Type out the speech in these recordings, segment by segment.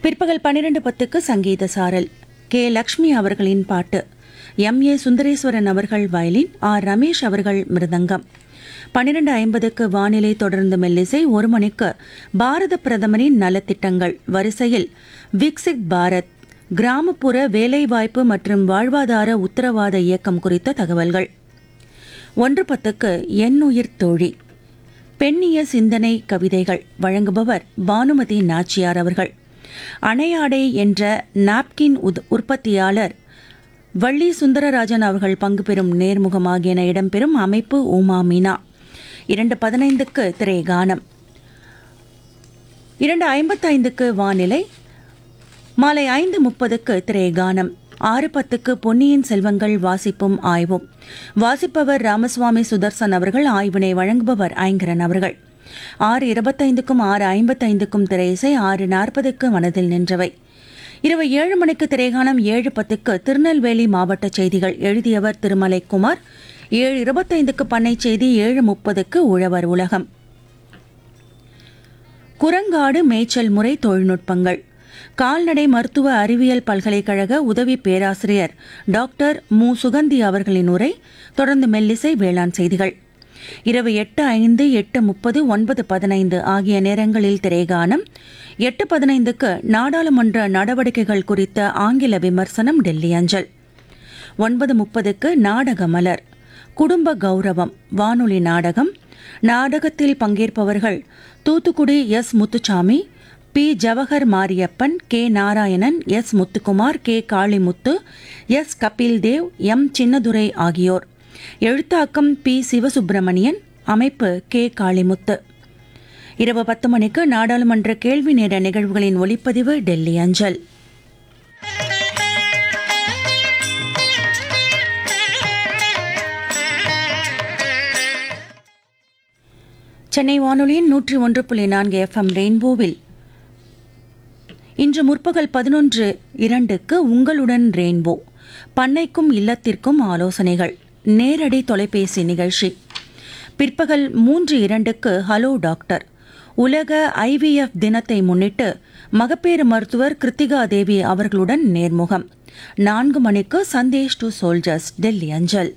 பிற்பகல் பன்னிரண்டு பத்துக்கு சங்கீத சாரல் கே லக்ஷ்மி அவர்களின் பாட்டு எம் ஏ சுந்தரேஸ்வரன் அவர்கள் வயலின் ஆர் ரமேஷ் அவர்கள் மிருதங்கம் பன்னிரண்டு ஐம்பதுக்கு வானிலை தொடர்ந்து மெல்லிசை ஒரு மணிக்கு பாரத பிரதமரின் நலத்திட்டங்கள் வரிசையில் விக்சித் பாரத் கிராமப்புற வேலைவாய்ப்பு மற்றும் வாழ்வாதார உத்தரவாத இயக்கம் குறித்த தகவல்கள் ஒன்று பத்துக்கு எண்ணுயிர் தோழி பெண்ணிய சிந்தனை கவிதைகள் வழங்குபவர் பானுமதி நாச்சியார் அவர்கள் அணையாடை என்ற நாப்கின் உத்- உற்பத்தியாளர் வள்ளி சுந்தரராஜன் அவர்கள் பங்கு பெறும் நேர்முகம் ஆகியன இடம்பெறும் அமைப்பு உமா மீனா இரண்டு பதினைந்துக்கு திரைகானம் இரண்டு ஐம்பத்தைந்துக்கு வானிலை மாலை ஐந்து முப்பதுக்கு திரைகானம் ஆறு பத்துக்கு பொன்னியின் செல்வங்கள் வாசிப்பும் ஆய்வும் வாசிப்பவர் ராமசுவாமி சுதர்சன் அவர்கள் ஆய்வினை வழங்குபவர் ஐங்கரன் அவர்கள் ஆறு இருபத்தைந்துக்கும் ஆறு ஐம்பத்தைந்துக்கும் திரையிசை ஆறு நாற்பதுக்கு மனதில் நின்றவை இரவு ஏழு மணிக்கு திரைகானம் ஏழு பத்துக்கு திருநெல்வேலி மாவட்ட செய்திகள் எழுதியவர் திருமலை குமார் ஏழு இருபத்தைந்துக்கு பண்ணை செய்தி ஏழு முப்பதுக்கு உழவர் உலகம் குரங்காடு மேய்ச்சல் முறை தொழில்நுட்பங்கள் கால்நடை மருத்துவ அறிவியல் பல்கலைக்கழக உதவி பேராசிரியர் டாக்டர் மு சுகந்தி அவர்களின் உரை தொடர்ந்து மெல்லிசை வேளாண் செய்திகள் இரவு எட்டு ஐந்து எட்டு முப்பது ஒன்பது பதினைந்து ஆகிய நேரங்களில் திரைகானம் எட்டு பதினைந்துக்கு நாடாளுமன்ற நடவடிக்கைகள் குறித்த ஆங்கில விமர்சனம் டெல்லி அஞ்சல் ஒன்பது முப்பதுக்கு நாடக மலர் குடும்ப கௌரவம் வானொலி நாடகம் நாடகத்தில் பங்கேற்பவர்கள் Thoothukudi S Muthusamy P Jawahar Mariappan K Narayanan S Muthukumar K Kalimuthu S Kapil Dev M Chinnadurai ஆகியோர் எழுத்தாக்கம் பி சிவசுப்பிரமணியன் அமைப்பு கே காளிமுத்து இரவு பத்து மணிக்கு நாடாளுமன்ற கேள்வி நேர நிகழ்வுகளின் ஒலிப்பதிவு டெல்லி அஞ்சல் சென்னை வானொலியின் நூற்றி ஒன்று புள்ளி நான்கு எஃப்எம் ரெயின்போவில் இன்று முற்பகல் பதினொன்று இரண்டுக்கு உங்களுடன் ரெயின்போ பண்ணைக்கும் இல்லத்திற்கும் ஆலோசனைகள் நேரடி தொலைபேசி நிகழ்ச்சி பிற்பகல் மூன்று இரண்டுக்கு ஹலோ டாக்டர் உலக ஐவிஎஃப் தினத்தை முன்னிட்டு மகப்பேறு மருத்துவர் கிருத்திகா தேவி அவர்களுடன் நேர்முகம் நான்கு மணிக்கு சந்தேஷ் டு சோல்ஜர்ஸ் டெல்லி அஞ்சல்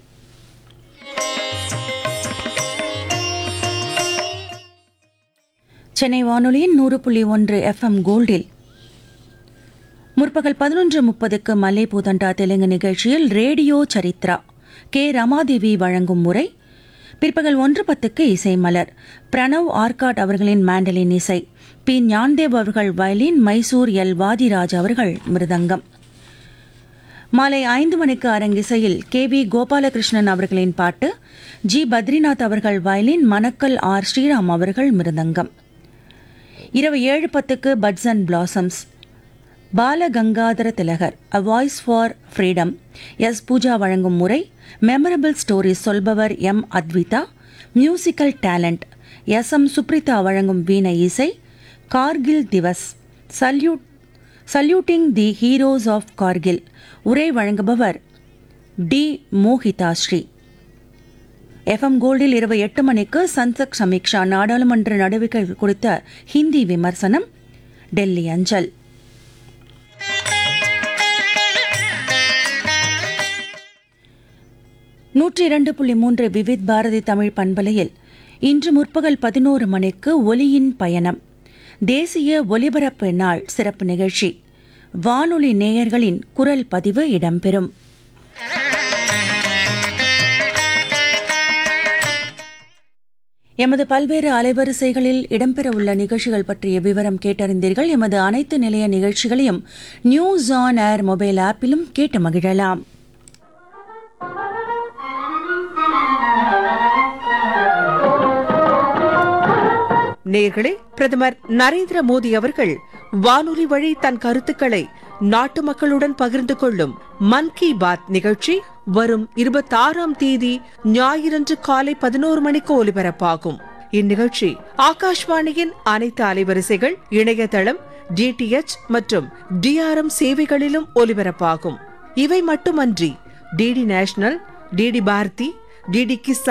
சென்னை வானொலியின் நூறு புள்ளி ஒன்று எஃப்எம் கோல்டில் முற்பகல் பதினொன்று முப்பதுக்கு மல்லை பூதண்டா தெலுங்கு நிகழ்ச்சியில் ரேடியோ சரித்ரா கே ரமாதேவி வழங்கும் முறை பிற்பகல் ஒன்று பத்துக்கு இசை மலர் பிரணவ் ஆர்காட் அவர்களின் மேண்டலின் இசை பி ஞான்தேவ் அவர்கள் வயலின் மைசூர் எல் வாதிராஜ் அவர்கள் மிருதங்கம் மாலை ஐந்து மணிக்கு அரங்கிசையில் கே வி கோபாலகிருஷ்ணன் அவர்களின் பாட்டு ஜி பத்ரிநாத் அவர்கள் வயலின் மணக்கல் ஆர் ஸ்ரீராம் அவர்கள் மிருதங்கம் இரவு ஏழு பத்துக்கு buds and blossoms Balagangadhara Tilak a voice for freedom S Pooja வழங்கும் முறை மெமரபிள் ஸ்டோரிஸ் சொல்பவர் M Advitha musical talent S M Supritha வழங்கும் வீணை இசை Kargil Diwas salute saluting the heroes of Kargil உரை வழங்குபவர் டி மோஹிதா ஸ்ரீ எஃப்எம் கோல்டில் இரவு எட்டு மணிக்கு சன்சக் சமீக்ஷா நாடாளுமன்ற நடவடிக்கைகள் குறித்த ஹிந்தி விமர்சனம் டெல்லி அஞ்சல் நூற்றி இரண்டு புள்ளி மூன்று விவித் பாரதி தமிழ் பண்பலையில் இன்று முற்பகல் பதினோரு மணிக்கு ஒலியின் பயணம் தேசிய ஒலிபரப்பு நாள் சிறப்பு நிகழ்ச்சி வானொலி நேயர்களின் குரல் பதிவு இடம்பெறும் எமது பல்வேறு அலைவரிசைகளில் இடம்பெறவுள்ள நிகழ்ச்சிகள் பற்றிய விவரம் கேட்டறிந்தீர்கள் எமது அனைத்து நிலைய நிகழ்ச்சிகளையும் நியூஸ் ஆன் ஏர் மொபைல் ஆப்பிலும் கேட்டு மகிழலாம் நேர்களே பிரதமர் நரேந்திர மோடி அவர்கள் வானொலி வழி தன் கருத்துக்களை நாட்டு மக்களுடன் பகிர்ந்து கொள்ளும் மன் கி பாத் நிகழ்ச்சி வரும் இருபத்தாறாம் தேதி ஞாயிறன்று காலை பதினோரு மணிக்கு ஒலிபரப்பாகும் இந்நிகழ்ச்சி ஆகாஷ்வாணியின் அனைத்து அலைவரிசைகள் இணையதளம் டிடிஎச் மற்றும் டிஆர்எம் சேவைகளிலும் ஒலிபரப்பாகும் இவை மட்டுமன்றி D D national D D Bharati D D Kisan